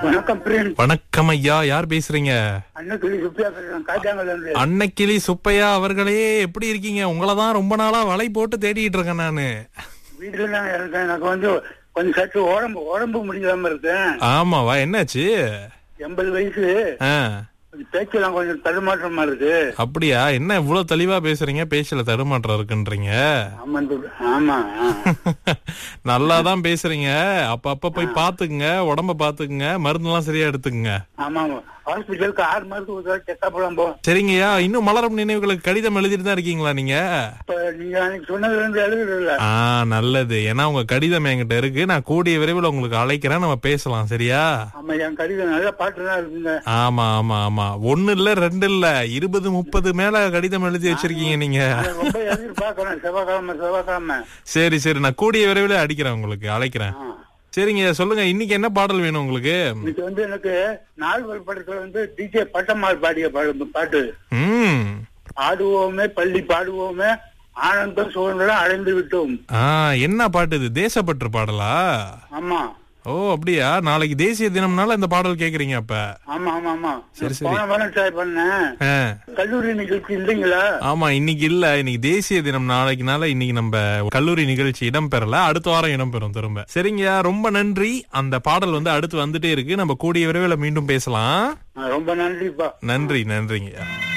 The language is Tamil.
வணக்கம் பிரியன் வணக்கம் ஐயா யார் பேசுறீங்க அண்ணன் சொல்லி சுப்பியா பேசுறேன் காஜாங்கல்ல இருந்து அன்னைக்கிளி சுப்பையா அவர்களே எப்படி இருக்கீங்க உங்களை தான் ரொம்ப நாளா வலை போட்டு தேடிட்டு இருக்கேன் நானு வீட்டுல தான் இருக்கேன் எனக்கு வந்து கொஞ்சம் சற்று உடம்பு உடம்பு முடியாம இருக்கேன் ஆமாவா என்னாச்சு எண்பது வயசு ஆ, கொஞ்சம் பேச்செல்லாம் கொஞ்சம் தடுமாற்றமா இருக்கு அப்படியா என்ன இவ்வளவு தெளிவா பேசுறீங்க பேச்சல தடுமாற்றம் இருக்குன்றீங்க ஆமா இந்த- ஆமா ஆ. நல்லா தான் பேசுறீங்க அப்ப அப்ப போய் பாத்துக்குங்க உடம்ப பாத்துக்குங்க மருந்தெல்லாம் சரியா எடுத்துக்குங்க ஆமா ஹாஸ்பிட்டலுக்கு ஆறு மாசத்துக்கு ஒரு தடவை செக்கப் எல்லாம் போ சரிங்கய்யா இன்னும் மலரும் நினைவுகளுக்கு கடிதம் எழுதிட்டு தான் இருக்கீங்களா நீங்க இப்ப நீங்க அன்னைக்கு சொன்னதுல இருந்து எழுதுறதுல ஆ நல்லது ஏன்னா உங்க கடிதம் என்கிட்ட இருக்கு நான் கூடிய விரைவில் உங்களுக்கு அழைக்கிறேன் நம்ம பேசலாம் சரியா ஆமா என் கடிதம் நல்ல பாட்டு தான் இருக்குங்க ஆமா ஆமா ஆமா ஒண்ணு இல்ல ரெண்டு இல்ல இருபது முப்பது மேல கடிதம் எழுதி வச்சிருக்கீங்க நீங்க அதை ரொம்ப எதிர்பார்க்கறேன் செவ்வாய்க்கிழமை செவ்வாய்க்கிழமை சரி சரி நான் கூடிய விரைவில் அடிக்கிறேன் உங்களுக்கு அழைக்கிறேன் ஆ. சரிங்க சொல்லுங்க இன்னைக்கு என்ன பாடல் வேணும் உங்களுக்கு இன்னைக்கு வந்து எனக்கு நால்வர் படத்துல வந்து டிஜே பட்டம்மாள் பாடிய பாடு- பாட்டு ம் ஆடுவோமே பள்ளி பாடுவோமே ஆனந்தம் சுதந்திரம் அடைந்து விட்டோம் ஆ என்ன பாட்டு இது தேசப்பற்று பாடலா ஆமா ஓ அப்படியா நாளைக்கு தேசிய தினம்னால இந்த பாடல் கேக்குறீங்க அப்ப ஆமா ஆமா ஆமா சரி, சரி. போன வாரம் ட்ரை பண்ணேன் ஆ. கல்லூரி நிகழ்ச்சி இல்லைங்களா ஆமா இன்னைக்கு இல்ல இன்னைக்கு தேசிய தினம் நாளைக்குனால இன்னைக்கு நம்ம கல்லூரி நிகழ்ச்சி இடம்பெறல அடுத்த வாரம் இடம்பெறும் திரும்ப சரிங்கய்யா ரொம்ப நன்றி அந்த பாடல் வந்து அடுத்து வந்துட்டே இருக்கு நம்ம கூடிய விரைவில் மீண்டும் பேசலாம் ஆ, ரொம்ப நன்றிப்பா நன்றி நன்றிங்கய்யா